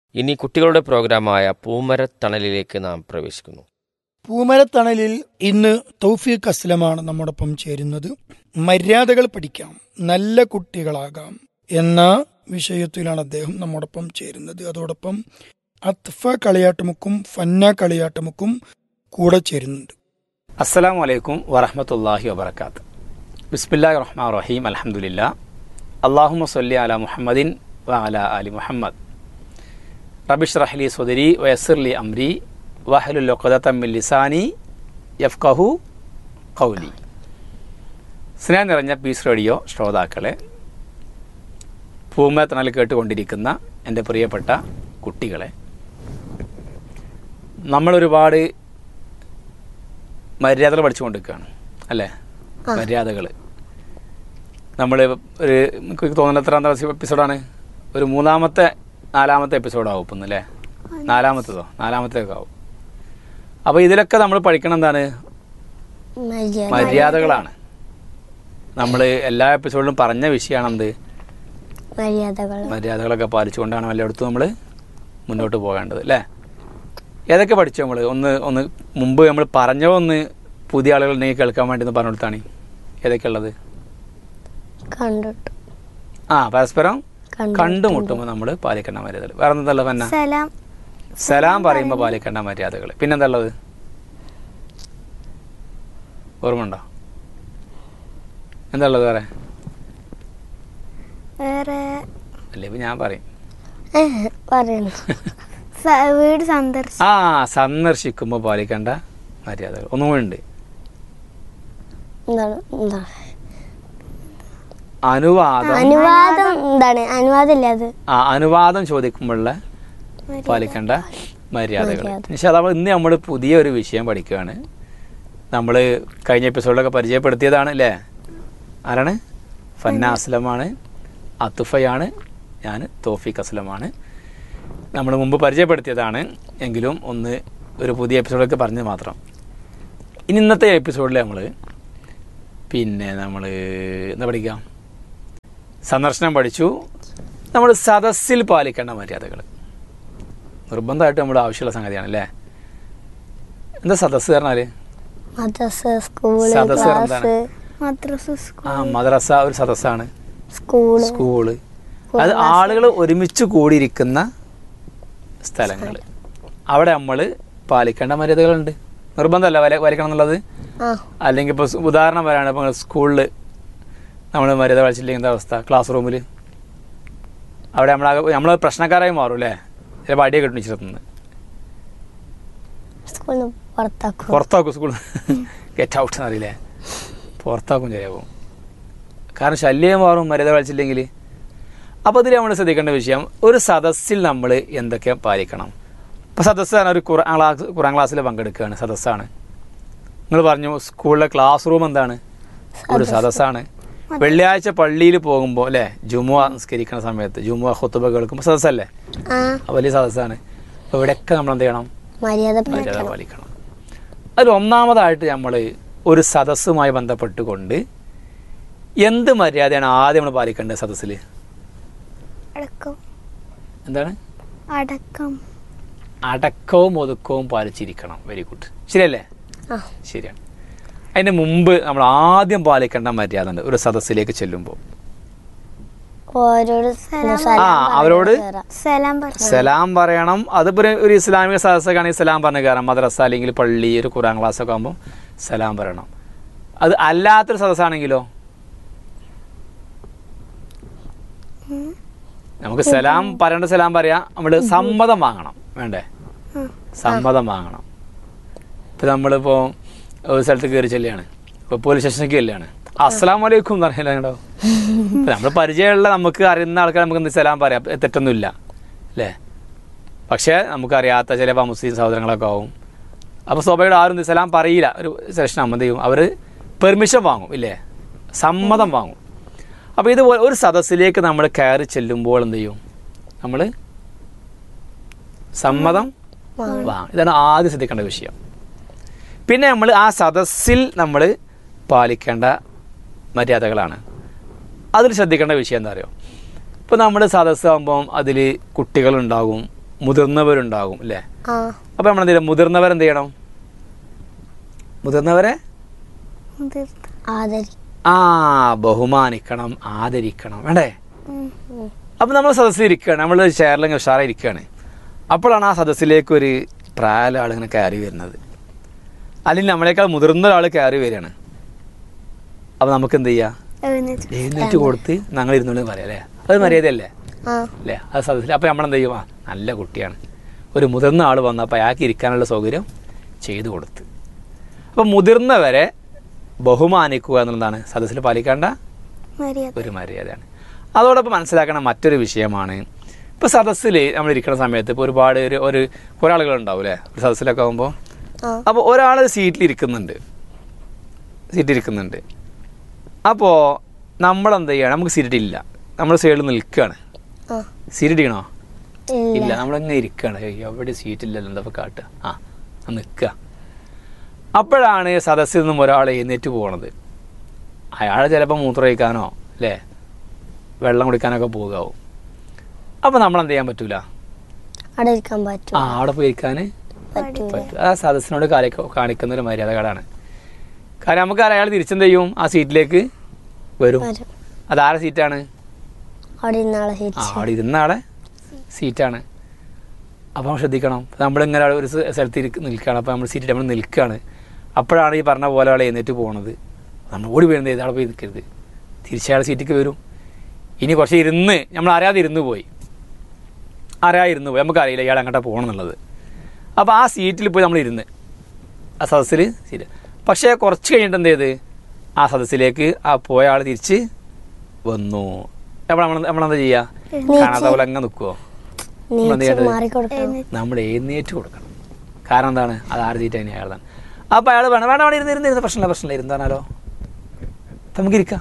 ഇനി കുട്ടികളുടെ പ്രോഗ്രാമായ പൂമരത്തണലിലേക്ക് നാം പ്രവേശിക്കുന്നു പൂമരത്തണലിൽ ഇന്ന് തൗഫീഖ് അസ്ലമാണ് നമ്മോടൊപ്പം ചേരുന്നത് മര്യാദകൾ പഠിക്കാം നല്ല കുട്ടികളാകാം എന്ന വിഷയത്തിലാണ് അദ്ദേഹം നമ്മോടൊപ്പം ചേരുന്നത് അതോടൊപ്പം അത്ഫ കളിയാട്ടുമുക്കും ഫന്ന കളിയാട്ടുമുക്കും കൂടെ ചേരുന്നുണ്ട് അസ്സലാം വലൈക്കും വറഹമത്തല്ലാഹി വബർക്കാത്ത് ബിസ്മില്ലാ റഹ്മാൻ റഹീം അലഹമുല്ല അള്ളാഹുമ സല്ലി അല മുഹമ്മദിൻ വ അല അലി മുഹമ്മദ് റബിഷ് റഹ്ലി സുദരി വയസ്സിർലി അംരി വഹലുല്ലൊക്കതമ്മിൽ ലിസാനി യഫ്കഹു കൗലി സ്നേഹം നിറഞ്ഞ പീസ് റേഡിയോ ശ്രോതാക്കളെ പൂമത്തണൽ കേട്ടുകൊണ്ടിരിക്കുന്ന എൻ്റെ പ്രിയപ്പെട്ട കുട്ടികളെ നമ്മളൊരുപാട് മര്യാദകൾ പഠിച്ചുകൊണ്ടിരിക്കുകയാണ് അല്ലേ മര്യാദകൾ നമ്മൾ ഒരു എനിക്ക് തോന്നുന്ന എത്ര എപ്പിസോഡാണ് ഒരു മൂന്നാമത്തെ നാലാമത്തെ എപ്പിസോഡാവും ഇപ്പം അല്ലേ നാലാമത്തതോ നാലാമത്തേക്ക് ആവും അപ്പോൾ ഇതിലൊക്കെ നമ്മൾ പഠിക്കണം എന്താണ് മര്യാദകളാണ് നമ്മൾ എല്ലാ എപ്പിസോഡിലും പറഞ്ഞ വിഷയമാണ് എന്ത് മര്യാദകൾ മര്യാദകളൊക്കെ പാലിച്ചുകൊണ്ടാണ് എല്ലായിടത്തും നമ്മൾ മുന്നോട്ട് പോകേണ്ടത് അല്ലേ ഏതൊക്കെ പഠിച്ചു നമ്മൾ ഒന്ന് ഒന്ന് മുമ്പ് നമ്മൾ പറഞ്ഞോ ഒന്ന് പുതിയ ആളുകൾ ഉണ്ടെങ്കിൽ കേൾക്കാൻ വേണ്ടി ഒന്ന് പറഞ്ഞു കൊടുത്താണ് ഏതൊക്കെ ഉള്ളത് കണ്ടിട്ട് ആ പരസ്പരം കണ്ടു കണ്ടുമുട്ടുമ്പോൾ നമ്മൾ പാലിക്കേണ്ട മര്യാദകൾ വേറെ എന്താ പന്ന സലാം സലാം പറയുമ്പോൾ പാലിക്കേണ്ട മര്യാദകൾ പിന്നെന്താ ഉള്ളത് ഓർമ്മ ഉണ്ടോ എന്താ ഉള്ളത് വേറെ വേറെ അല്ലേ ഇപ്പം ഞാൻ പറയും ഏഹ്, പറയുന്നു സ- വീട് സന്ദർശിച്ചു ആ സന്ദർശിക്കുമ്പോൾ പാലിക്കേണ്ട മര്യാദകൾ ഒന്നും കൂടി ഉണ്ട് എന്താണ് എന്താണ് അനുവാദം അനുവാദം എന്താണ് അനുവാദം ഇല്ല അത് ആ അനുവാദം ചോദിക്കുമ്പോഴുള്ള പാലിക്കേണ്ട മര്യാദകൾ മര്യാദ. പക്ഷേ അതാവുമ്പോൾ ഇന്ന് നമ്മൾ പുതിയ ഒരു വിഷയം പഠിക്കുകയാണ് നമ്മൾ കഴിഞ്ഞ എപ്പിസോഡിലൊക്കെ പരിചയപ്പെടുത്തിയതാണ് അല്ലേ ആരാണ് ഫന്ന അസ്ലമാണ് അത്തുഫയാണ് ഞാൻ തോഫിക് അസ്ലമാണ് നമ്മൾ മുമ്പ് പരിചയപ്പെടുത്തിയതാണ് എങ്കിലും ഒന്ന് ഒരു പുതിയ എപ്പിസോഡൊക്കെ പറഞ്ഞത് മാത്രം ഇനി ഇന്നത്തെ എപ്പിസോഡിൽ നമ്മൾ പിന്നെ നമ്മൾ എന്താ പഠിക്കാം സന്ദർശനം പഠിച്ചു നമ്മൾ സദസ്സിൽ പാലിക്കേണ്ട മര്യാദകൾ നിർബന്ധമായിട്ട് നമ്മുടെ ആവശ്യമുള്ള സംഗതിയാണ് അല്ലേ എന്താ സദസ്സ് പറഞ്ഞാൽ മദ്രസ സ്കൂള് സദസ്സ് ക്ലാസ് എന്താണ്? മദ്രസ ആ മദ്രസ ഒരു സദസ്സാണ് സ്കൂള് സ്കൂള് അത് ആളുകൾ ഒരുമിച്ച് കൂടിയിരിക്കുന്ന സ്ഥലങ്ങൾ അവിടെ നമ്മൾ പാലിക്കേണ്ട മര്യാദകളുണ്ട് നിർബന്ധമല്ല വല പാലിക്കണം എന്നുള്ളത് ആ അല്ലെങ്കിൽ ഇപ്പോൾ ഉദാഹരണം പറയുകയാണ് ഇപ്പോൾ സ്കൂളിൽ നമ്മൾ മര്യാദ കളിച്ചില്ലെങ്കിൽ എന്താ അവസ്ഥ ക്ലാസ് റൂമിൽ അവിടെ നമ്മൾ നമ്മൾ പ്രശ്നക്കാരായി മാറും അല്ലേ ചിലപ്പോൾ അടിയെ കിട്ടും ടീച്ചറത്തുനിന്ന് സ്കൂളിൽ നിന്ന് പുറത്താക്കും പുറത്താക്കും സ്കൂൾ ഗെറ്റ് ഔട്ട് എന്നറിയില്ലേ പുറത്താക്കും ചിലപ്പോൾ കാരണം ശല്യം മാറും മര്യാദ കളിച്ചില്ലെങ്കിൽ അപ്പോൾ ഇതിൽ നമ്മൾ ശ്രദ്ധിക്കേണ്ട വിഷയം ഒരു സദസ്സിൽ നമ്മൾ എന്തൊക്കെ പാലിക്കണം ഇപ്പോൾ സദസ്സ് പറഞ്ഞാൽ ഒരു ഖുറാൻ ക്ലാസ് ഖുറാൻ ക്ലാസ്സിൽ പങ്കെടുക്കുകയാണ് സദസ്സാണ് നിങ്ങൾ പറഞ്ഞു സ്കൂളിലെ ക്ലാസ് റൂം എന്താണ് ഒരു സദസ്സാണ് വെള്ളിയാഴ്ച പള്ളിയിൽ പോകുമ്പോൾ അല്ലേ ജുമുഅ നിസ്കരിക്കുന്ന സമയത്ത് ജുമുഅ ഹുത്തുബ കേൾക്കുമ്പോൾ സദസ്സല്ലേ ആ അത് വലിയ സദസ്സാണ് അപ്പോൾ ഇവിടെയൊക്കെ നമ്മൾ എന്ത് ചെയ്യണം മര്യാദ മര്യാദ പാലിക്കണം പാലിക്കണം അതിൽ ഒന്നാമതായിട്ട് നമ്മൾ ഒരു സദസ്സുമായി ബന്ധപ്പെട്ടുകൊണ്ട് എന്ത് മര്യാദയാണ് ആദ്യം നമ്മൾ പാലിക്കേണ്ടത് സദസ്സിൽ അടക്കം എന്താണ് അടക്കം അടക്കവും ഒതുക്കവും പാലിച്ചിരിക്കണം വെരി ഗുഡ് ശരിയല്ലേ ആ ശരിയാണ് അതിന് മുമ്പ് നമ്മൾ ആദ്യം പാലിക്കേണ്ട മര്യാദ ഉണ്ട് ഒരു സദസ്സിലേക്ക് ചെല്ലുമ്പോൾ ഓരോട് ആ അവരോട് സലാം പറഞ്ഞു സലാം പറയണം അതിപ്പോൾ ഒരു- ഒരു ഇസ്ലാമിക സദസ്സൊക്കെ ആണെങ്കിൽ സലാം പറഞ്ഞു കയറാം മദ്രസ അല്ലെങ്കിൽ പള്ളി ഒരു ഖുറാൻ ക്ലാസ് ഒക്കെ ആകുമ്പോൾ സലാം പറയണം അത് അല്ലാത്തൊരു സദസ്സാണെങ്കിലോ നമുക്ക് സലാം പറയേണ്ട സലാം പറയാം നമ്മൾ സമ്മതം വാങ്ങണം വേണ്ടേ സമ്മതം വാങ്ങണം ഇപ്പം നമ്മളിപ്പോൾ ഒരു സ്ഥലത്ത് കയറി ചെല്ലുകയാണ് ഇപ്പോൾ പോലീസ് സ്റ്റേഷനിലേക്ക് ചെല്ലുകയാണ് അസ്സാം വലൈക്കും എന്ന് അറിയില്ലോ നമ്മൾ പരിചയമുള്ള നമുക്ക് അറിയുന്ന ആൾക്കാർ നമുക്ക് എന്ത് സലാം പറയാം തെറ്റൊന്നുമില്ല അല്ലേ പക്ഷേ നമുക്കറിയാത്ത ചിലപ്പോൾ മുസ്ലിം സഹോദരങ്ങളൊക്കെ ആവും അപ്പോൾ സ്വാഭാവികം ആരും എന്ത് സലാം പറയില്ല ഒരു സെഷൻ അമ്മ ചെയ്യും അവർ പെർമിഷൻ വാങ്ങും ഇല്ലേ സമ്മതം വാങ്ങും അപ്പോൾ ഇതുപോലെ ഒരു സദസ്സിലേക്ക് നമ്മൾ കയറി ചെല്ലുമ്പോൾ എന്ത് ചെയ്യും നമ്മൾ സമ്മതം വാങ്ങും ഇതാണ് ആദ്യം ശ്രദ്ധിക്കേണ്ട വിഷയം പിന്നെ നമ്മൾ ആ സദസ്സിൽ നമ്മൾ പാലിക്കേണ്ട മര്യാദകളാണ് അതിൽ ശ്രദ്ധിക്കേണ്ട വിഷയം എന്താ അറിയോ ഇപ്പോൾ നമ്മൾ സദസ്സാകുമ്പം അതിൽ കുട്ടികളുണ്ടാകും മുതിർന്നവരുണ്ടാകും അല്ലേ ആ അപ്പോൾ നമ്മൾ എന്ത് ചെയ്യണം മുതിർന്നവരെന്ത് ചെയ്യണം മുതിർന്നവരെ മുതിർന്ന ആദരി ആ ബഹുമാനിക്കണം ആദരിക്കണം വേണ്ടേ ഉം. അപ്പം നമ്മൾ സദസ്സിൽ ഇരിക്കുകയാണ് നമ്മൾ ചെയറിലിങ്ങനെ ഉഷാറായി ഇരിക്കുകയാണ് അപ്പോഴാണ് ആ സദസ്സിലേക്ക് ഒരു പ്രായ ആൾ ഇങ്ങനെ കയറി വരുന്നത് അല്ലെങ്കിൽ നമ്മളെക്കാൾ മുതിർന്ന ഒരാൾ കയറി വരികയാണ് അപ്പം നമുക്ക് എന്ത് ചെയ്യാം എഴുന്നേറ്റ് എഴുന്നേറ്റ് കൊടുത്ത് ഞങ്ങൾ ഇരുന്നോണ്ട് പറയാം അല്ലേ അത് മര്യാദയല്ലേ ആ അല്ലേ അത് സദസ്സിൽ അപ്പം നമ്മളെന്ത് ചെയ്യും ആ നല്ല കുട്ടിയാണ് ഒരു മുതിർന്ന ആൾ വന്നപ്പോൾ അയാൾക്ക് ഇരിക്കാനുള്ള സൗകര്യം ചെയ്തു കൊടുത്ത് അപ്പം മുതിർന്നവരെ ബഹുമാനിക്കുക എന്നുള്ളതാണ് സദസ്സിൽ പാലിക്കേണ്ട മര്യാദ ഒരു മര്യാദയാണ് അതോടൊപ്പം മനസ്സിലാക്കുന്ന മറ്റൊരു വിഷയമാണ് ഇപ്പോൾ സദസ്സിൽ നമ്മൾ ഇരിക്കുന്ന സമയത്ത് ഇപ്പോൾ ഒരുപാട് ഒരു ഒരു കുറേ ആളുകൾ ഉണ്ടാവും അല്ലേ ഒരു സദസ്സിലൊക്കെ ആകുമ്പോൾ ആ അപ്പോൾ ഒരാൾ സീറ്റിൽ ഇരിക്കുന്നുണ്ട് സീറ്റിൽ ഇരിക്കുന്നുണ്ട് അപ്പോൾ നമ്മൾ എന്ത് ചെയ്യണം നമുക്ക് സീറ്റ് ഇല്ല നമ്മൾ സൈഡിൽ നിൽക്കുകയാണ് ആ സീറ്റ് ഇടിക്കണോ ഇല്ല ഇല്ല നമ്മളങ്ങനെ ഇരിക്കുകയാണ് ഏയ് എവിടെ സീറ്റ് ഇല്ലല്ലോ എന്താ കാട്ടുക ആ നിൽക്കുക അപ്പോഴാണ് സദസ്സിൽ നിന്നും ഒരാൾ എഴുന്നേറ്റ് പോകണത് അയാൾ ചിലപ്പോൾ മൂത്രമൊഴിക്കാനോ അല്ലേ വെള്ളം കുടിക്കാനൊക്കെ പോകാവും അപ്പോൾ നമ്മൾ എന്ത് ചെയ്യാൻ പറ്റൂല അവിടെ ഇരിക്കാൻ പറ്റും ആ അവിടെ പോയി ഇരിക്കാൻ പറ്റൂല പറ്റും ആ സദസ്സിനോട് കാലി കാണിക്കുന്ന ഒരു മര്യാദകളാണ് കാരണം നമുക്ക് അയാൾ തിരിച്ചെന്ത് ചെയ്യും ആ സീറ്റിലേക്ക് വരും വരും അതാരെ സീറ്റാണ് അവിടെ ഇന്നാളെ ആ തിരിച്ച് അവിടെ ഇരുന്ന ആളെ സീറ്റാണ് അപ്പോൾ നമ്മൾ ശ്രദ്ധിക്കണം നമ്മളിങ്ങനെ ഒരു സ്ഥ- സ്ഥലത്ത് ഇരിക്ക നിൽക്കുകയാണ് അപ്പോൾ നമ്മൾ സീറ്റ് നമ്മൾ നിൽക്കുകയാണ് അപ്പോഴാണ് ഈ പറഞ്ഞ പോലെ ആൾ എഴുന്നേറ്റ് പോണത് നമ്മൾ ഓടി വരുന്നത് ഏതാളെ പോയി നിൽക്കരുത് തിരിച്ചയാൾ സീറ്റിലേക്ക് വരും ഇനി കുറച്ച് ഇരുന്ന് നമ്മൾ അറിയാതെ ഇരുന്ന് പോയി അറിയാതെ ഇരുന്ന് പോയി നമുക്കറിയില്ല ഇയാൾ അങ്ങോട്ടാ പോകണമെന്നുള്ളത് അപ്പോൾ ആ സീറ്റിൽ പോയി നമ്മൾ ഇരുന്ന് ആ സദസ്സിൽ സീറ്റ് പക്ഷേ കുറച്ച് കഴിഞ്ഞിട്ട് എന്ത് ചെയ്ത് ആ സദസ്സിലേക്ക് ആ പോയ ആൾ തിരിച്ച് വന്നു അപ്പോൾ നമ്മൾ നമ്മളെന്താ ചെയ്യുക കാണാത്ത പോലെ അങ്ങ് നിൽക്കുമോ നമ്മളെന്ത് നീച്ച് ചെയ്യേണ്ടത്? മാറിക്കൊടുക്കണം നമ്മൾ എഴുന്നേറ്റ് കൊടുക്കണം കാരണം എന്താണ് അത് ആര് തീറ്റ തന്നെ അയാളാണ് അപ്പോൾ അയാൾ വേണം വേണം അവിടെ ഇരുന്ന് ഇരുന്ന് ഇരുന്ന് പ്രശ്നമില്ല പ്രശ്നമില്ല ഇരുന്നാലോ അപ്പം നമുക്ക് ഇരിക്കാം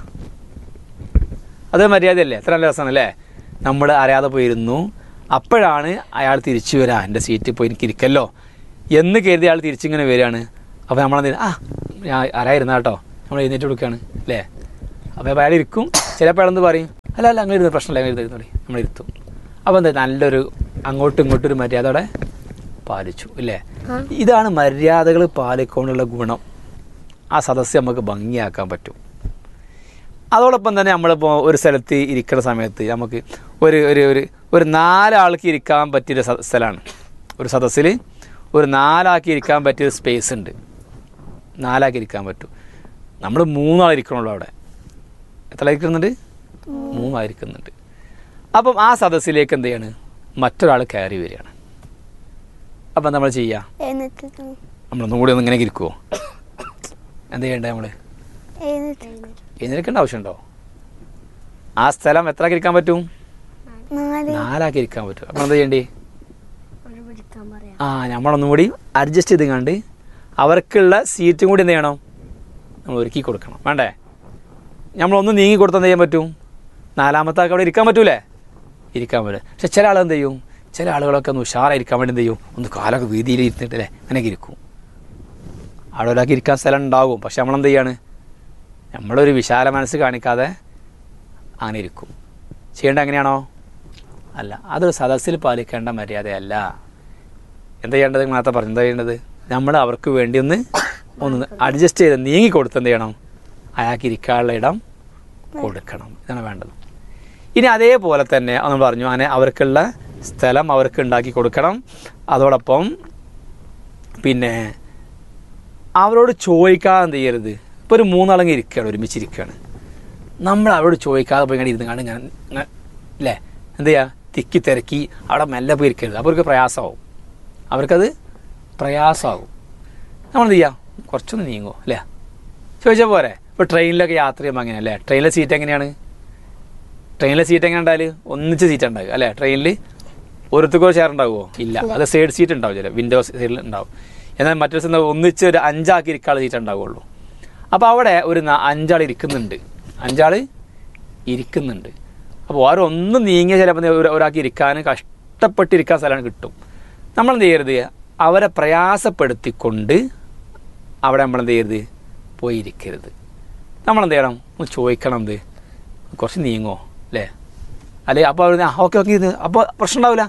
അത് മര്യാദയല്ലേ എത്ര നല്ല രസമാണല്ലേ നമ്മൾ അറിയാതെ പോയിരുന്നു അപ്പോഴാണ് അയാൾ തിരിച്ചു വരാ എൻ്റെ സീറ്റിൽ പോയി എനിക്ക് ഇരിക്കല്ലോ എന്ന് കരുതി അയാൾ തിരിച്ചിങ്ങനെ വരികയാണ് അപ്പോൾ നമ്മളെന്ത് ചെയ്യും? ആ ഞാൻ അറിയാതിരുന്ന കേട്ടോ നമ്മൾ എഴുന്നേറ്റ് കൊടുക്കുകയാണ് അല്ലേ അപ്പോൾ അയാൾ ഇരിക്കും ചിലപ്പോൾ അയാളെന്ത് പറയും അല്ല അല്ല അങ്ങനെ ഇരുന്ന് പ്രശ്നമില്ല അങ്ങനെ ഇരുന്നോളി നമ്മൾ ഇരുത്തും അപ്പോൾ എന്താ നല്ലൊരു അങ്ങോട്ടും ഇങ്ങോട്ടും ഒരു മര്യാദയോടെ പാലിച്ചു ഇല്ലേ ഇതാണ് മര്യാദകൾ പാലിക്കൊണ്ടുള്ള ഗുണം ആ സദസ്യം നമുക്ക് ഭംഗിയാക്കാൻ പറ്റും അതോടൊപ്പം തന്നെ നമ്മളിപ്പോൾ ഒരു സ്ഥലത്ത് ഇരിക്കുന്ന സമയത്ത് നമുക്ക് ഒരു ഒരു ഒരു ഒരു നാലാൾക്ക് ഇരിക്കാൻ പറ്റിയൊരു സ- സ്ഥലമാണ് ഒരു സദസ്സിൽ ഒരു നാലാക്കി ഇരിക്കാൻ പറ്റിയൊരു സ്പേസ് ഉണ്ട് നാലാക്കി ഇരിക്കാൻ പറ്റും നമ്മൾ മൂന്നാൾ ഇരിക്കണുള്ളൂ അവിടെ എത്ര ആൾ ഇരിക്കുന്നുണ്ട് മൂന്നാൾ ഇരിക്കുന്നുണ്ട് അപ്പം ആ സദസ്സിലേക്ക് എന്ത് ചെയ്യാണ് മറ്റൊരാൾ കയറി വരികയാണ് അപ്പം നമ്മൾ ചെയ്യുക എഴുന്നേറ്റ് നമ്മളൊന്നും കൂടി ഒന്ന് ഇങ്ങനെ ഇരിക്കുമോ എന്ത് ചെയ്യണ്ടേ നമ്മൾ എഴുന്നേറ്റ് എഴുന്നേൽക്കേണ്ട ആവശ്യമുണ്ടോ ആ സ്ഥലം എത്ര ഇരിക്കാൻ പറ്റും നാല് നാലാക്കി ഇരിക്കാൻ പറ്റും അപ്പം എന്താ ചെയ്യണ്ടേ അവിടെ പിടിക്കാൻ പറയാം ആ നമ്മളൊന്നും കൂടി അഡ്ജസ്റ്റ് ചെയ്ത് കണ്ട് അവർക്കുള്ള സീറ്റും കൂടി എന്ത് ചെയ്യണം നമ്മൾ ഒരുക്കി കൊടുക്കണം വേണ്ടേ നമ്മളൊന്ന് നീങ്ങി കൊടുത്താൽ എന്ത് ചെയ്യാൻ പറ്റും നാലാമത്തെ ആൾക്ക് അവിടെ ഇരിക്കാൻ പറ്റൂലേ ഇരിക്കാൻ പറ്റും പക്ഷെ ചില ആൾ എന്ത് ചെയ്യും ചില ആളുകളൊക്കെ ഒന്ന് ഉഷാറായിരിക്കാൻ വേണ്ടി എന്ത് ചെയ്യും ഒന്ന് കാലൊക്കെ വീതിയിൽ ഇരുന്നിട്ടല്ലേ അങ്ങനെയൊക്കെ ഇരിക്കും അവിടെ ഒരാൾക്ക് ഇരിക്കാൻ സ്ഥലം ഉണ്ടാവും പക്ഷെ നമ്മളെന്ത് ചെയ്യാണ് നമ്മളൊരു വിശാല മനസ്സ് കാണിക്കാതെ അങ്ങനെ ഇരിക്കും ചെയ്യേണ്ട എങ്ങനെയാണോ അല്ല അതൊരു സദസ്സിൽ പാലിക്കേണ്ട മര്യാദയല്ല എന്താ ചെയ്യേണ്ടത് നേരത്തെ പറഞ്ഞു എന്താ ചെയ്യേണ്ടത് നമ്മൾ അവർക്ക് വേണ്ടി ഒന്ന് ഒന്ന് അഡ്ജസ്റ്റ് ചെയ്ത് നീങ്ങി കൊടുത്ത് എന്ത് ചെയ്യണം അയാൾക്ക് ഇരിക്കാനുള്ള ഇടം കൊടുക്കണം ഇതാണ് വേണ്ടത് ഇനി അതേപോലെ തന്നെ നമ്മൾ പറഞ്ഞു അങ്ങനെ അവർക്കുള്ള സ്ഥലം അവർക്ക് ഉണ്ടാക്കി കൊടുക്കണം അതോടൊപ്പം പിന്നെ അവരോട് ചോദിക്കാതെ എന്ത് ചെയ്യരുത് ഇപ്പോൾ ഒരു മൂന്നാളങ്ങ് ഇരിക്കുകയാണ് ഒരുമിച്ചിരിക്കുകയാണ് നമ്മൾ അവരോട് ചോദിക്കാതെ പോയി ഇങ്ങനെ ഇരുന്ന് കാണും ഞാൻ ഇങ്ങനെ അല്ലേ എന്ത് ചെയ്യുക തിക്കി തിരക്കി അവിടെ മെല്ലെ പോയി ഇരിക്കരുത് അപ്പോൾ അവർക്ക് പ്രയാസമാവും അവർക്കത് പ്രയാസമാകും നമ്മളെന്ത് ചെയ്യാം കുറച്ചൊന്ന് നീങ്ങുമോ അല്ലേ ചോദിച്ചാൽ പോരെ ഇപ്പോൾ ട്രെയിനിലൊക്കെ യാത്ര ചെയ്യുമ്പോൾ അങ്ങനെ അല്ലേ ട്രെയിനിലെ സീറ്റ് എങ്ങനെയാണ് ട്രെയിനിലെ സീറ്റ് എങ്ങനെ ഉണ്ടായാൽ ഒന്നിച്ച് സീറ്റ് ഉണ്ടാകുക അല്ലേ ട്രെയിനിൽ ഓരോരുത്തർക്കോ ഷെയർ ഉണ്ടാവുമോ ഇല്ല അത് സൈഡ് സീറ്റ് ഉണ്ടാവും ചില വിൻഡോ സൈഡിൽ ഉണ്ടാവും എന്നാൽ മറ്റൊരു സ്ഥലത്ത് ഒന്നിച്ച് ഒരു അഞ്ചാക്കി ഇരിക്കാനുള്ള സീറ്റ് ഉണ്ടാവുള്ളൂ അപ്പോൾ അവിടെ ഒരു ന- അഞ്ചാൾ ഇരിക്കുന്നുണ്ട് അഞ്ചാൾ ഇരിക്കുന്നുണ്ട് അപ്പോൾ ഓരോ ഒന്നും നീങ്ങിയ ചിലപ്പോൾ ഒരു- ഒരാൾക്ക് ഇരിക്കാൻ കഷ്ടപ്പെട്ടിരിക്കാൻ സ്ഥലമാണ് കിട്ടും നമ്മളെന്ത് ചെയ്യരുത് അവരെ പ്രയാസപ്പെടുത്തിക്കൊണ്ട് അവിടെ നമ്മളെന്ത് ചെയ്യരുത് പോയി ഇരിക്കരുത് നമ്മളെന്ത് ചെയ്യണം ഒന്ന് ചോദിക്കണം എന്ത് കുറച്ച് നീങ്ങോ അല്ലേ അല്ലെ അപ്പോൾ അവർ ഓക്കെ ഓക്കെ ഇത് അപ്പോൾ പ്രശ്നം ഉണ്ടാവില്ല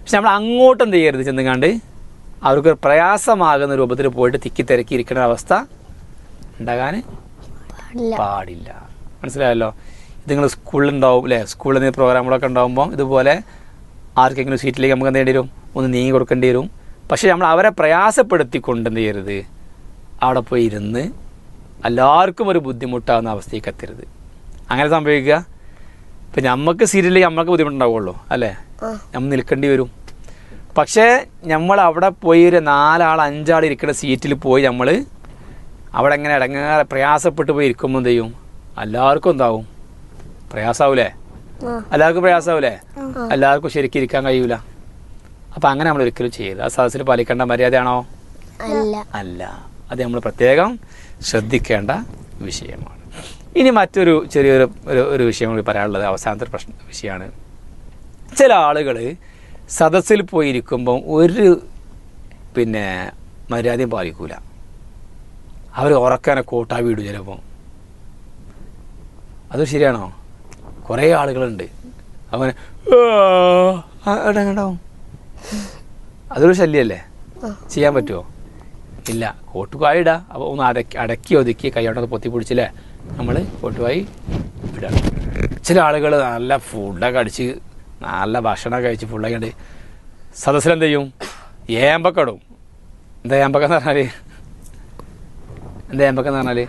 പക്ഷെ നമ്മൾ അങ്ങോട്ട് എന്ത് ചെയ്യരുത് ചെന്നുകാണ്ട് അവർക്ക് ഒരു പ്രയാസമാകുന്ന രൂപത്തിൽ പോയിട്ട് തിക്കി തിരക്കി ഇരിക്കുന്ന അവസ്ഥ ഉണ്ടാകാൻ പാടില്ല പാടില്ല മനസ്സിലായല്ലോ ഇത് നിങ്ങൾ സ്കൂളിലുണ്ടാവും അല്ലേ സ്കൂളിൽ നിന്ന് പ്രോഗ്രാമുകളൊക്കെ ഉണ്ടാകുമ്പോൾ ഇതുപോലെ ആർക്കെങ്കിലും സീറ്റിലേക്ക് നമുക്ക് എന്ത് ചെയ്യേണ്ടി വരും ഒന്ന് നീങ്ങി കൊടുക്കേണ്ടി വരും പക്ഷേ നമ്മൾ അവരെ പ്രയാസപ്പെടുത്തിക്കൊണ്ട് എന്ത് ചെയ്യരുത് അവിടെ പോയി ഇരുന്ന് എല്ലാവർക്കും ഒരു ബുദ്ധിമുട്ടാകുന്ന അവസ്ഥയ്ക്ക് എത്തരുത് അങ്ങനെ സംഭവിക്കുക ഇപ്പം നമുക്ക് സീറ്റിലേക്ക് നമ്മൾക്ക് ബുദ്ധിമുട്ടുണ്ടാവുള്ളൂ അല്ലേ നമ്മൾ നിൽക്കേണ്ടി വരും പക്ഷേ നമ്മൾ അവിടെ പോയി ഒരു നാലാൾ അഞ്ചാൾ ഇരിക്കുന്ന സീറ്റിൽ പോയി നമ്മൾ അവിടെ എങ്ങനെ ഇടങ്ങാറെ പ്രയാസപ്പെട്ട് പോയി ഇരിക്കുമ്പോൾ എന്ത് ചെയ്യും എല്ലാവർക്കും എന്താവും പ്രയാസാവൂലേ ആ. എല്ലാവർക്കും പ്രയാസാവൂലേ എല്ലാവർക്കും ശരിക്കും ഇരിക്കാൻ കഴിയൂല അപ്പം അങ്ങനെ നമ്മൾ ഒരിക്കലും ചെയ്യരുത് ആ സദസ്സിൽ പാലിക്കേണ്ട മര്യാദയാണോ അല്ല അല്ല അത് നമ്മൾ പ്രത്യേകം ശ്രദ്ധിക്കേണ്ട വിഷയമാണ് ഇനി മറ്റൊരു ചെറിയൊരു ഒരു ഒരു വിഷയം കൂടി പറയാനുള്ളത് അവസാനത്തെ ഒരു പ്രശ്ന വിഷയമാണ് ചില ആളുകൾ സദസ്സിൽ പോയിരിക്കുമ്പം ഒരു പിന്നെ മര്യാദയും പാലിക്കൂല അവർ ഉറക്കാനെ കോട്ടാ വീടു ചിലപ്പോൾ അത് ശരിയാണോ കുറേ ആളുകളുണ്ട് അവന് ഉണ്ടാവും അതൊരു ശല്യമല്ലേ ചെയ്യാൻ പറ്റുമോ ഇല്ല കോട്ടുവായി ഇടാ അപ്പോൾ ഒന്ന് അടക്കി അടക്കി ഒതുക്കി കൈയോട്ടൊന്ന് പൊത്തി പിടിച്ചില്ലേ നമ്മൾ കോട്ടുവായി ഇടണം ചില ആളുകൾ നല്ല ഫുഡൊക്കെ അടിച്ച് നല്ല ഭക്ഷണം കഴിച്ച് ഫുഡൊക്കെ ഉണ്ട് സദസ്സിൽ എന്ത് ചെയ്യും ഏമ്പൊക്കെ ഇടും എന്താ ഏമ്പൊക്കെ എന്ന് പറഞ്ഞാൽ എന്താ ഏമ്പൊക്കെ എന്ന് പറഞ്ഞാൽ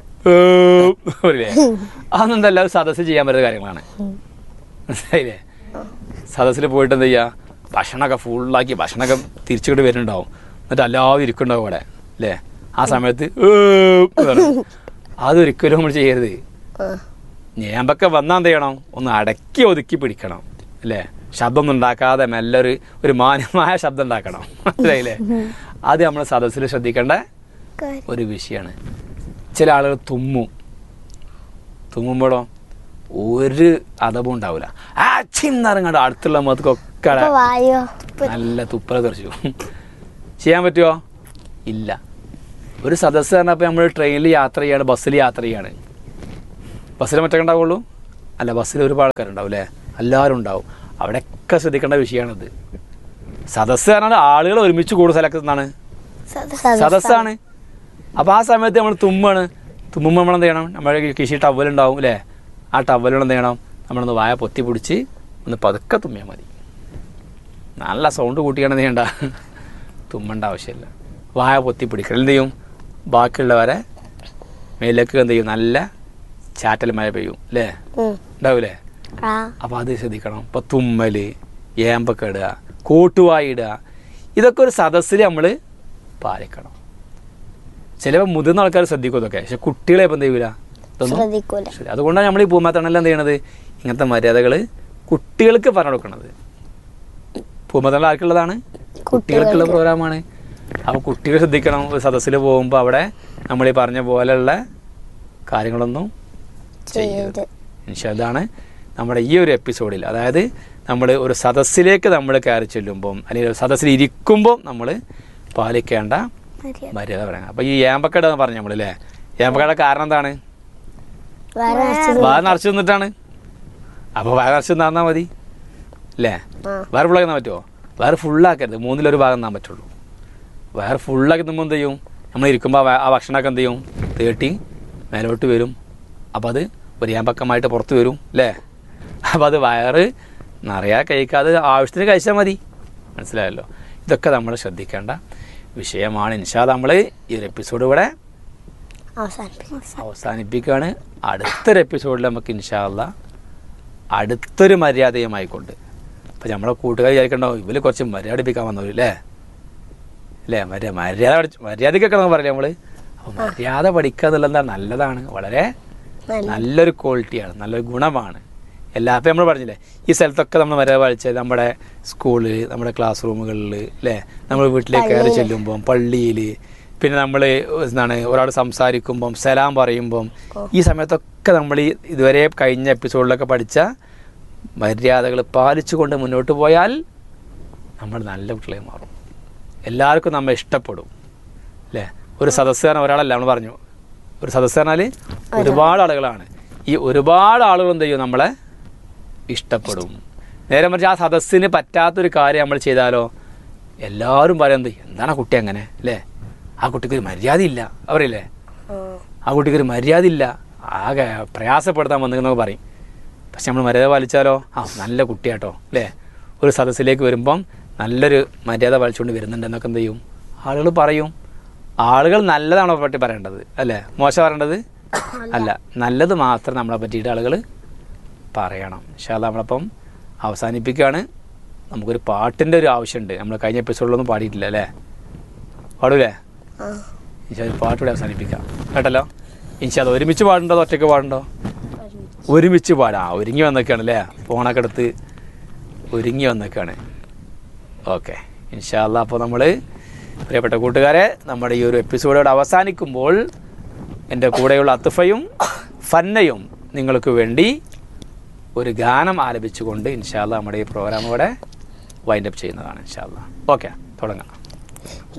പറയില്ലേ അതൊന്നെന്തല്ല ഒരു സദസ്സ് ചെയ്യാൻ പറ്റുന്ന കാര്യങ്ങളാണ് മനസ്സിലായില്ലേ സദസ്സിൽ പോയിട്ട് എന്ത് ചെയ്യുക ഭക്ഷണമൊക്കെ ഫുള്ളാക്കി ഭക്ഷണമൊക്കെ തിരിച്ചുകൊണ്ട് വരുന്നുണ്ടാവും എന്നിട്ട് എല്ലാവരും ഇരിക്കുന്നുണ്ടാവും അവിടെ അല്ലേ ആ സമയത്ത് എന്ന് പറയും. അതൊരിക്കലും നമ്മൾ ചെയ്യരുത് ആ. ഞേമ്പൊക്കെ വന്നാൽ എന്ത് ചെയ്യണം ഒന്ന് അടക്കി ഒതുക്കി പിടിക്കണം അല്ലേ ശബ്ദമൊന്നും ഉണ്ടാക്കാതെ മെല്ലെ ഒരു ഒരു മാന്യമായ ശബ്ദം ഉണ്ടാക്കണം മനസ്സിലായില്ലേ അത് നമ്മൾ സദസ്സിൽ ശ്രദ്ധിക്കേണ്ട കാര്യം. ഒരു വിഷയമാണ് ചില ആളുകൾ തുമ്മും തുമ്മുമ്പോഴോ ഒരു അതവും ഉണ്ടാവില്ല ആ ചിന്നറങ്ങാണ്ട് അടുത്തുള്ള മുഖത്തൊക്കെ ഇപ്പൊ വായോ നല്ല തുപ്പല തെറിച്ചു ചെയ്യാൻ പറ്റുമോ ഇല്ല ഒരു സദസ്സ് പറഞ്ഞപ്പോൾ നമ്മൾ ട്രെയിനിൽ യാത്ര ചെയ്യാണ് ബസ്സിൽ യാത്ര ചെയ്യാണ് ബസ്സിൽ മറ്റൊക്കെ ഉണ്ടാവുള്ളൂ അല്ല ബസ്സിൽ ഒരുപാട് ആൾക്കാരുണ്ടാവും അല്ലേ എല്ലാവരും ഉണ്ടാവും അവിടെയൊക്കെ ശ്രദ്ധിക്കേണ്ട വിഷയമാണിത് സദസ്സ് പറഞ്ഞാൽ ആളുകൾ ഒരുമിച്ച് കൂടുന്ന സ്ഥലത്ത് നിന്നാണ് സദസ്സാണ് അപ്പോൾ ആ സമയത്ത് നമ്മൾ തുമ്മാണ് തുമ്മുമ്പോൾ നമ്മൾ എന്ത് ചെയ്യണം നമ്മുടെ കൃഷി ടവലുണ്ടാവും അല്ലേ ആ ടവലുകൾ എന്ത് ചെയ്യണം നമ്മളൊന്ന് വായ പൊത്തി പിടിച്ച് ഒന്ന് പതുക്കെ തുമ്മിയാൽ മതി നല്ല സൗണ്ട് കൂട്ടിയാണ് എന്ത് ചെയ്യണ്ട തുമ്മണ്ട ആവശ്യമില്ല വായ പൊത്തി പിടിക്കണം എന്ത് ചെയ്യും ബാക്കിയുള്ളവരെ മേലേക്ക് എന്ത് ചെയ്യും നല്ല ചാറ്റൽ മഴ പെയ്യും അല്ലേ ഉം. ഉണ്ടാവൂലേ ആ അപ്പോൾ അത് ശ്രദ്ധിക്കണം ഇപ്പോൾ തുമ്മൽ ഏമ്പൊക്കെ ഇടുക കോട്ടുവായി ഇടുക ഇതൊക്കെ ഒരു സദസ്സിൽ നമ്മൾ പാലിക്കണം ചിലപ്പോൾ മുതിർന്ന ആൾക്കാർ ശ്രദ്ധിക്കും ഇതൊക്കെ പക്ഷെ കുട്ടികളെ ഇപ്പം എന്ത് ചെയ്യൂല ഇതൊന്നും ശ്രദ്ധിക്കൂല ശരി അതുകൊണ്ടാണ് നമ്മൾ ഈ പൂമാത്തണലിൽ എന്ത് ചെയ്യണത് ഇങ്ങനത്തെ മര്യാദകൾ കുട്ടികൾക്ക് പറഞ്ഞു കൊടുക്കണത് പൂമാത്തണൽ ആർക്കുള്ളതാണ് കുട്ടികൾക്കുള്ള പ്രോഗ്രാമാണ് അപ്പോൾ കുട്ടികൾ ശ്രദ്ധിക്കണം ഒരു സദസ്സിൽ പോകുമ്പോൾ അവിടെ നമ്മൾ ഈ പറഞ്ഞ പോലെയുള്ള കാര്യങ്ങളൊന്നും ചെയ്യരുത് പക്ഷെ അതാണ് നമ്മുടെ ഈ ഒരു എപ്പിസോഡിൽ അതായത് നമ്മൾ ഒരു സദസ്സിലേക്ക് നമ്മൾ കയറി ചെല്ലുമ്പം അല്ലെങ്കിൽ ഒരു സദസ്സിൽ ഇരിക്കുമ്പോൾ നമ്മൾ പാലിക്കേണ്ട മര്യാദ. മര്യാദ പറയാം അപ്പോൾ ഈ ഏമ്പക്കട എന്ന് പറഞ്ഞു നമ്മളല്ലേ ഏമ്പക്കട കാരണം എന്താണ് വേറെ നിറച്ച് വാ നിറച്ച് നിന്നിട്ടാണ് അപ്പോൾ വാ നിറച്ച് നിന്നാൽ മതി അല്ലേ ആ. വേറെ ഫുള്ളാക്കി തന്നാൻ പറ്റുമോ വേറെ ഫുള്ളാക്കരുത് മൂന്നിലൊരു ഭാഗം തന്നാൻ പറ്റുള്ളൂ വേറെ ഫുള്ളാക്കി തിന്നുമ്പോൾ എന്ത് ചെയ്യും നമ്മൾ ഇരിക്കുമ്പോൾ ആ ഭക്ഷണമൊക്കെ എന്ത് ചെയ്യും തേട്ടി മേലോട്ട് വരും അപ്പോൾ അത് ഒരു ഏമ്പക്കമായിട്ട് പുറത്ത് വരും അല്ലേ അപ്പോൾ അത് വയറ് നിറയാ കഴിക്കാതെ ആവശ്യത്തിന് കഴിച്ചാൽ മതി മനസ്സിലായല്ലോ ഇതൊക്കെ നമ്മൾ ശ്രദ്ധിക്കേണ്ട വിഷയമാണ് ഇൻഷാ നമ്മൾ ഈ ഒരു എപ്പിസോഡ് ഇവിടെ അവസാനിപ്പിക്കും അവസാനിപ്പിക്കുകയാണ് അടുത്തൊരു എപ്പിസോഡിൽ നമുക്ക് ഇൻഷാല്ല അടുത്തൊരു മര്യാദയുമായി കൊണ്ട് അപ്പം നമ്മളെ കൂട്ടുകാർ വിചാരിക്കണ്ടോ ഇവര് കുറച്ച് മര്യാദ പഠിപ്പിക്കാൻ വന്നവര് അല്ലേ അല്ലേ മര്യാദ മര്യാദ പഠിച്ച് മര്യാദക്കൊക്കെ നമുക്ക് പറയില്ലേ നമ്മൾ അപ്പം മര്യാദ പഠിക്കുക എന്നുള്ളത് എന്താ നല്ലതാണ് വളരെ നല്ല നല്ലൊരു ക്വാളിറ്റിയാണ് നല്ലൊരു ഗുണമാണ് എല്ലാ അപ്പം നമ്മൾ പറഞ്ഞില്ലേ ഈ സ്ഥലത്തൊക്കെ നമ്മൾ മര്യാദ പഠിച്ചത് നമ്മുടെ സ്കൂളിൽ നമ്മുടെ ക്ലാസ് റൂമുകളിൽ അല്ലേ നമ്മൾ വീട്ടിലേക്ക് കയറി ചെല്ലുമ്പം പള്ളിയിൽ പിന്നെ നമ്മൾ എന്താണ് ഒരാൾ സംസാരിക്കുമ്പം സലാം പറയുമ്പം ഈ സമയത്തൊക്കെ നമ്മൾ ഈ ഇതുവരെ കഴിഞ്ഞ എപ്പിസോഡിലൊക്കെ പഠിച്ച മര്യാദകൾ പാലിച്ചുകൊണ്ട് മുന്നോട്ട് പോയാൽ നമ്മൾ നല്ല കുട്ടികളെ മാറും എല്ലാവർക്കും നമ്മെ ഇഷ്ടപ്പെടും അല്ലേ ഒരു സദസ്സുകാരൻ ഒരാളല്ല നമ്മൾ പറഞ്ഞു ഒരു സദസ്സ് പറഞ്ഞാൽ ഒരുപാട് ആളുകളാണ് ഈ ഒരുപാട് ആളുകൾ എന്ത് ചെയ്യും നമ്മളെ ഇഷ്ടപ്പെടും നേരെ മറിച്ച് ആ സദസ്സിന് പറ്റാത്തൊരു കാര്യം നമ്മൾ ചെയ്താലോ എല്ലാവരും പറയുന്നത് എന്താണ് ആ കുട്ടി അങ്ങനെ അല്ലേ ആ കുട്ടിക്ക് ഒരു മര്യാദയില്ല അവരില്ലേ ആ കുട്ടിക്ക് ഒരു മര്യാദയില്ല ആകെ പ്രയാസപ്പെടുത്താൻ വന്നിരുന്നൊക്കെ പറയും പക്ഷെ നമ്മൾ മര്യാദ പാലിച്ചാലോ ആ നല്ല കുട്ടിയാട്ടോ അല്ലേ ഒരു സദസ്സിലേക്ക് വരുമ്പം നല്ലൊരു മര്യാദ പാലിച്ചുകൊണ്ട് വരുന്നുണ്ടെന്നൊക്കെ എന്ത് ചെയ്യും ആളുകൾ പറയും ആളുകൾ നല്ലതാണോ പറ്റി പറയേണ്ടത് അല്ലേ മോശം പറയേണ്ടത് അല്ല നല്ലത് മാത്രം നമ്മളെ പറ്റിയിട്ട് ആളുകൾ പറയണം പക്ഷേ അത് നമ്മളപ്പം അവസാനിപ്പിക്കുകയാണ് നമുക്കൊരു പാട്ടിൻ്റെ ഒരു ആവശ്യമുണ്ട് നമ്മൾ കഴിഞ്ഞ എപ്പിസോഡിലൊന്നും പാടിയിട്ടില്ല അല്ലേ പാടൂലേ ഇൻഷാ ഒരു പാട്ടുകൂടെ അവസാനിപ്പിക്കാം കേട്ടല്ലോ ഇൻഷാ അത് ഒരുമിച്ച് പാടുണ്ടോ അതോ ഒറ്റയ്ക്ക് പാടുണ്ടോ ഒരുമിച്ച് പാടാം ആ, ഒരുങ്ങി വന്നൊക്കെയാണ് അല്ലേ ഫോണൊക്കെ എടുത്ത് ഒരുങ്ങി വന്നൊക്കെയാണ് ഓക്കെ ഇൻഷാല്ല അപ്പോൾ നമ്മൾ പ്രിയപ്പെട്ട കൂട്ടുകാരെ നമ്മുടെ ഈ ഒരു എപ്പിസോഡോട് അവസാനിക്കുമ്പോൾ എൻ്റെ കൂടെയുള്ള അത്തുഫയും ഫന്നയും നിങ്ങൾക്ക് വേണ്ടി ഒരു ഗാനം ആലപിച്ചുകൊണ്ട് ഇൻഷാല്ല നമ്മുടെ ഈ പ്രോഗ്രാം ഇവിടെ വൈൻഡപ്പ് ചെയ്യുന്നതാണ് ഇൻഷാല്ല ഓക്കെ തുടങ്ങാം